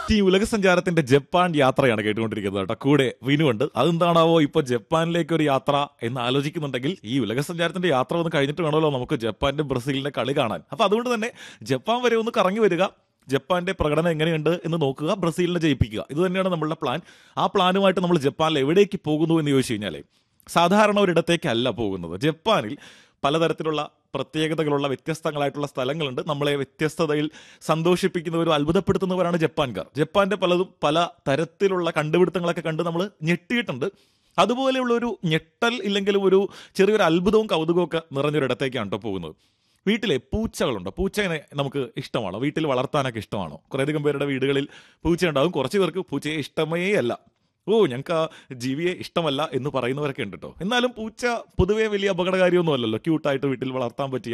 team ഉലക സഞ്ചാരത്തിന്റെ Japan യാത്രയാണ് കേട്ടുകൊണ്ടിരിക്കുന്നത് കേട്ടോ കൂടെ വിനുണ്ട് അതെന്താണാവോ ഇപ്പൊ ജപ്പാനിലേക്ക് ഒരു യാത്ര എന്ന് ആലോചിക്കുന്നുണ്ടെങ്കിൽ ഈ ഉലക സഞ്ചാരത്തിന്റെ യാത്ര ഒന്ന് കഴിഞ്ഞിട്ട് വേണമല്ലോ നമുക്ക് ജപ്പാന്റെ ബ്രസീലിന്റെ കളി കാണാൻ അപ്പൊ അതുകൊണ്ട് തന്നെ ജപ്പാൻ വരെ ഒന്ന് കറങ്ങി വരിക ജപ്പാന്റെ പ്രകടനം എങ്ങനെയുണ്ട് എന്ന് നോക്കുക ബ്രസീലിനെ ജയിപ്പിക്കുക ഇത് തന്നെയാണ് നമ്മളുടെ പ്ലാൻ ആ പ്ലാനുമായിട്ട് നമ്മൾ ജപ്പാനിൽ എവിടേക്ക് പോകുന്നു എന്ന് ചോദിച്ചു കഴിഞ്ഞാലേ സാധാരണ ഒരിടത്തേക്കല്ല പോകുന്നത് ജപ്പാനിൽ പലതരത്തിലുള്ള പ്രത്യേകതകളുള്ള വ്യത്യസ്തങ്ങളായിട്ടുള്ള സ്ഥലങ്ങളുണ്ട് നമ്മളെ വ്യത്യസ്തതയിൽ സന്തോഷിപ്പിക്കുന്നവരും അത്ഭുതപ്പെടുത്തുന്നവരാണ് ജപ്പാൻകാർ ജപ്പാന്റെ പലതും പല തരത്തിലുള്ള കണ്ടുപിടുത്തങ്ങളൊക്കെ കണ്ട് നമ്മൾ ഞെട്ടിയിട്ടുണ്ട് അതുപോലെയുള്ള ഒരു ഞെട്ടൽ ഇല്ലെങ്കിലും ഒരു ചെറിയൊരു അത്ഭുതവും കൗതുകവും ഒക്കെ നിറഞ്ഞൊരിടത്തേക്കാണ് കേട്ടോ പോകുന്നത് വീട്ടിലെ പൂച്ചകളുണ്ട് പൂച്ചയെ നമുക്ക് ഇഷ്ടമാണോ വീട്ടിൽ വളർത്താനൊക്കെ ഇഷ്ടമാണോ കുറേയധികം പേരുടെ വീടുകളിൽ പൂച്ച ഉണ്ടാകും കുറച്ച് പേർക്ക് പൂച്ചയെ ഇഷ്ടമേ അല്ല ഓ ഞങ്ങൾക്ക് ആ ജീവിയെ ഇഷ്ടമല്ല എന്ന് പറയുന്നവരൊക്കെ ഉണ്ട് കേട്ടോ എന്നാലും പൂച്ച പൊതുവേ വലിയ അപകടകാരിയൊന്നും അല്ലല്ലോ ക്യൂട്ടായിട്ട് വീട്ടിൽ വളർത്താൻ പറ്റിയ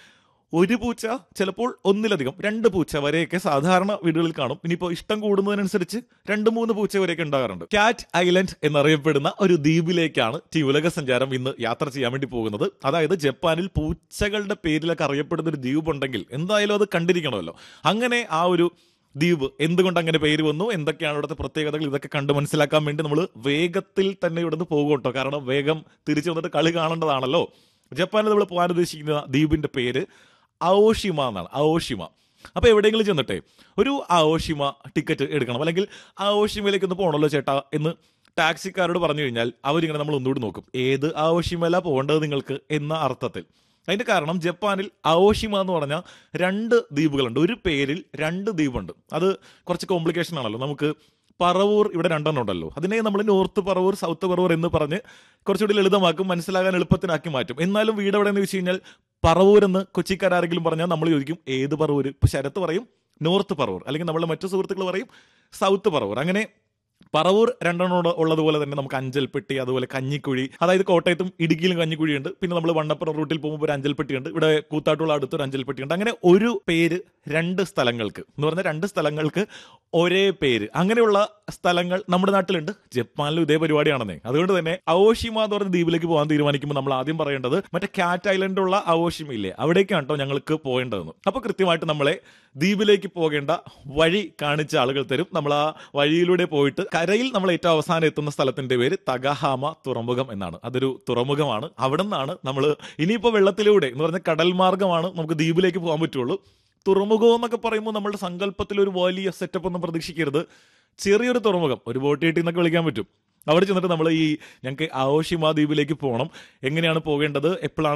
ഒരു പൂച്ച ചിലപ്പോൾ ഒന്നിലധികം രണ്ട് പൂച്ച വരെയൊക്കെ സാധാരണ വീടുകളിൽ കാണും ഇനിയിപ്പോൾ ഇഷ്ടം കൂടുന്നതിനനുസരിച്ച് രണ്ട് മൂന്ന് പൂച്ച വരെയൊക്കെ ഉണ്ടാകാറുണ്ട് കാറ്റ് ഐലൻഡ് എന്നറിയപ്പെടുന്ന ഒരു ദ്വീപിലേക്കാണ് ഈ ഉലക സഞ്ചാരം ഇന്ന് യാത്ര ചെയ്യാൻ വേണ്ടി പോകുന്നത് അതായത് ജപ്പാനിൽ പൂച്ചകളുടെ പേരിലൊക്കെ അറിയപ്പെടുന്ന ഒരു ദ്വീപ് ഉണ്ടെങ്കിൽ എന്തായാലും അത് കണ്ടിരിക്കണമല്ലോ അങ്ങനെ ആ ഒരു ദ്വീപ് എന്തുകൊണ്ട് അങ്ങനെ പേര് വന്നു എന്തൊക്കെയാണ് ഇവിടുത്തെ പ്രത്യേകതകൾ ഇതൊക്കെ കണ്ട് മനസ്സിലാക്കാൻ വേണ്ടി നമ്മൾ വേഗത്തിൽ തന്നെ ഇവിടുന്ന് പോകും കേട്ടോ കാരണം വേഗം തിരിച്ചു വന്നിട്ട് കളി കാണേണ്ടതാണല്ലോ ജപ്പാനിൽ നമ്മൾ പോകാൻ ഉദ്ദേശിക്കുന്ന ദ്വീപിന്റെ പേര് അയോഷിമ എന്നാണ് അയോഷിമ അപ്പൊ എവിടെയെങ്കിലും ചെന്നിട്ടെ ഒരു അയോഷിമ ടിക്കറ്റ് എടുക്കണം അല്ലെങ്കിൽ അയോഷിമയിലേക്ക് ഒന്ന് പോകണമല്ലോ ചേട്ടാ എന്ന് ടാക്സിക്കാരോട് പറഞ്ഞു കഴിഞ്ഞാൽ അവരിങ്ങനെ നമ്മൾ ഒന്നുകൂടി നോക്കും ഏത് അയോഷിമല പോകേണ്ടത് നിങ്ങൾക്ക് എന്ന അർത്ഥത്തിൽ അതിന്റെ കാരണം ജപ്പാനിൽ അയോഷിമ എന്ന് പറഞ്ഞാൽ രണ്ട് ദ്വീപുകളുണ്ട് ഒരു പേരിൽ രണ്ട് ദ്വീപുണ്ട് അത് കുറച്ച് കോംപ്ലിക്കേഷൻ ആണല്ലോ നമുക്ക് പറവൂർ ഇവിടെ രണ്ടെണ്ണം ഉണ്ടല്ലോ അതിനെ നമ്മൾ നോർത്ത് പറവൂർ സൗത്ത് പറവൂർ എന്ന് പറഞ്ഞ് കുറച്ചുകൂടി ലളിതമാക്കും മനസ്സിലാകാൻ എളുപ്പത്തിനാക്കി മാറ്റും എന്നാലും വീട് എവിടെ എന്ന് വെച്ച് കഴിഞ്ഞാൽ പറവൂർ എന്ന് കൊച്ചിക്കാരെങ്കിലും പറഞ്ഞാൽ നമ്മൾ ചോദിക്കും ഏത് പറവൂർ ഇപ്പൊ ശരത്ത് പറയും നോർത്ത് പറവൂർ അല്ലെങ്കിൽ നമ്മളെ മറ്റു സുഹൃത്തുക്കൾ പറയും സൗത്ത് പറവൂർ അങ്ങനെ പറവൂർ രണ്ടെണ്ണം ഉള്ളതുപോലെ തന്നെ നമുക്ക് അഞ്ചൽപ്പെട്ടി അതുപോലെ കഞ്ഞിക്കുഴി അതായത് കോട്ടയത്തും ഇടുക്കിയിലും കഞ്ഞിക്കുഴിയുണ്ട് പിന്നെ നമ്മൾ വണ്ണപ്പുറം റൂട്ടിൽ പോകുമ്പോൾ ഒരു അഞ്ചൽപ്പെട്ടിയുണ്ട് ഇവിടെ കൂത്താട്ടുള്ള അടുത്തൊരു അഞ്ചൽപ്പെട്ടിയുണ്ട് അങ്ങനെ ഒരു പേര് രണ്ട് സ്ഥലങ്ങൾക്ക് എന്ന് പറഞ്ഞാൽ രണ്ട് സ്ഥലങ്ങൾക്ക് ഒരേ പേര് അങ്ങനെയുള്ള സ്ഥലങ്ങൾ നമ്മുടെ നാട്ടിലുണ്ട് ജപ്പാനിലും ഇതേ പരിപാടിയാണെന്നേ അതുകൊണ്ട് തന്നെ അയോഷിമ എന്ന് പറഞ്ഞ ദ്വീപിലേക്ക് പോകാൻ തീരുമാനിക്കുമ്പോൾ നമ്മൾ ആദ്യം പറയേണ്ടത് മറ്റേ കാറ്റ് ഐലൻഡുള്ള അയോഷിമ ഇല്ലേ അവിടേക്കാണ് കേട്ടോ ഞങ്ങൾക്ക് പോകേണ്ടതെന്ന് അപ്പൊ കൃത്യമായിട്ട് നമ്മളെ ദ്വീപിലേക്ക് പോകേണ്ട വഴി കാണിച്ച ആളുകൾ തരും നമ്മൾ ആ വഴിയിലൂടെ പോയിട്ട് കരയിൽ നമ്മൾ ഏറ്റവും അവസാനം എത്തുന്ന സ്ഥലത്തിന്റെ പേര് തഗഹാമ തുറമുഖം എന്നാണ് അതൊരു തുറമുഖമാണ് അവിടെ നിന്നാണ് നമ്മൾ ഇനിയിപ്പോൾ വെള്ളത്തിലൂടെ എന്ന് പറഞ്ഞ കടൽ മാർഗമാണ് നമുക്ക് ദ്വീപിലേക്ക് പോകാൻ പറ്റുള്ളൂ തുറമുഖം എന്നൊക്കെ പറയുമ്പോൾ നമ്മുടെ സങ്കല്പത്തിൽ ഒരു വലിയ സെറ്റപ്പ് ഒന്നും പ്രതീക്ഷിക്കരുത് ചെറിയൊരു തുറമുഖം ഒരു ബോട്ട് കെട്ടി എന്നൊക്കെ വിളിക്കാൻ പറ്റും അവിടെ ചെന്നിട്ട് നമ്മൾ ഈ ഞങ്ങൾക്ക് ആയോഷിമ ദ്വീപിലേക്ക് പോകണം എങ്ങനെയാണ് പോകേണ്ടത് എപ്പോഴാണ്